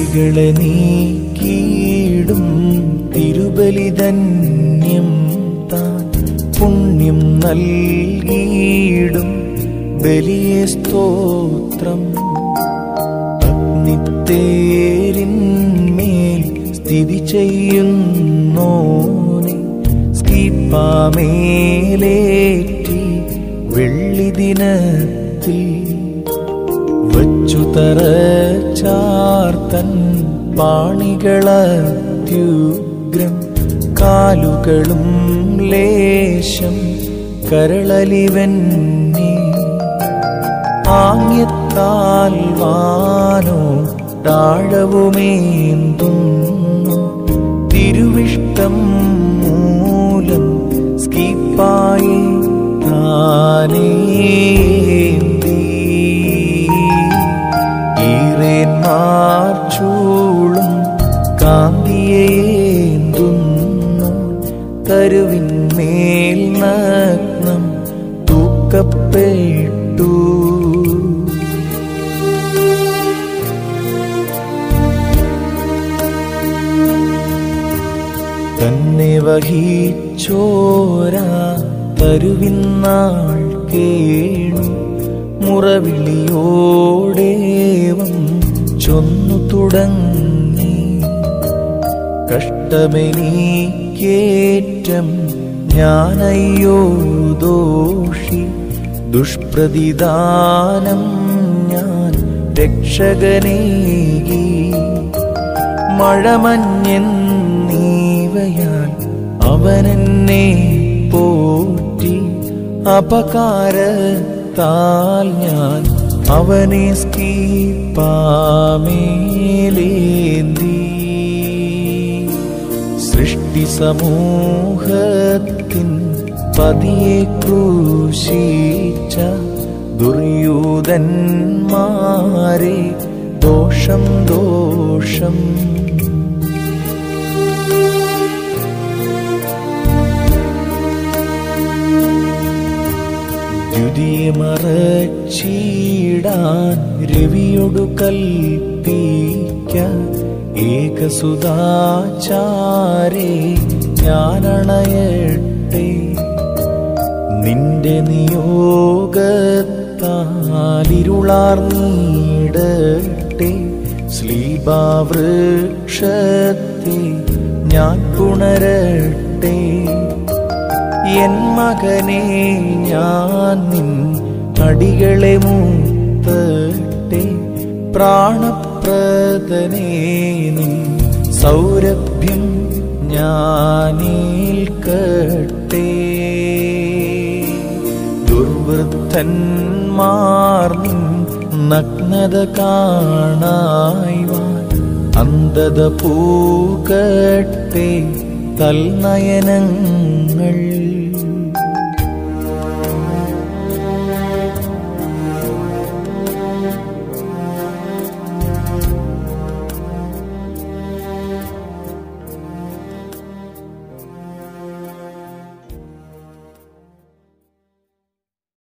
വിധികളെ നീക്കിയിടും തിരുബലിധന്യം താൻ പുണ്യം നൽകിയിടും ബലിയെ സ്തോത്രം അഗ്നിത്തേരിന്മേൽ സ്ഥിതി ചെയ്യുന്നോനെ സ്കീപ്പാമേലേറ്റി വെള്ളി ദിനത്തിൽ വച്ചു തറ ചാർത്തൻ പാണികളത്യുഗ്രം കാലുകളും ലേശം കരളലിവന്നേ ആംഗ്യത്താൽ വാനോ താഴവുമേന്തുന്നു തിരുവിഷ്ടം മൂലം സ്കീപ്പായി താനേന്തി ഈറേന്മാർ ചൂളും കാന്തിയേന്തുന്നു കരുവിന്മേൽ നഗ്നം തൂക്കപ്പെട്ടു തന്നെ വഹിച്ചോരാ തരുവിന്നാൾ കേണു മുറവിളിയോടേവം ചൊന്നു തുടങ്ങി കഷ്ടമെനീക്കേറ്റം ഞാനയ്യോ ദോഷി ദുഷ്പ്രതിദാനം ഞാൻ രക്ഷകനേകി മഴമഞ്ഞെന്നീവയാൽ അവനെന്നെ പോറ്റി അപകാരത്താൽ ഞാൻ അവനെ സ്കീപ്പാമേലേന്തി സൃഷ്ടി സമൂഹത്തിൻ പതിയെ ക്രൂശിച്ച ദുര്യൂതന്മാരെ ദോഷം ദോഷം ദ്യുതിയമറച്ചീടാൻ രവിയൊടു കൽപ്പിക്ക ഏകസുതാചാരേ ഞാനണയട്ടെ നിന്റെ നിയോഗത്താലിരുളാർന്നീടട്ടെ ശ്ലീബാവൃക്ഷത്തെ ഞാൻ പുണരട്ടെ എൻ മകനെ ഞാൻ നിൻ അടികളെ മൂത്തട്ടെ പ്രാണപ്രദനേ നിൻ സൗരഭ്യം ഞാനേൽക്കട്ടെ ദുർവൃദ്ധന്മാർ നിൻ നഗ്നത കാണായ്വാൻ അന്ധത പൂകട്ടെ തൽനയനങ്ങൾ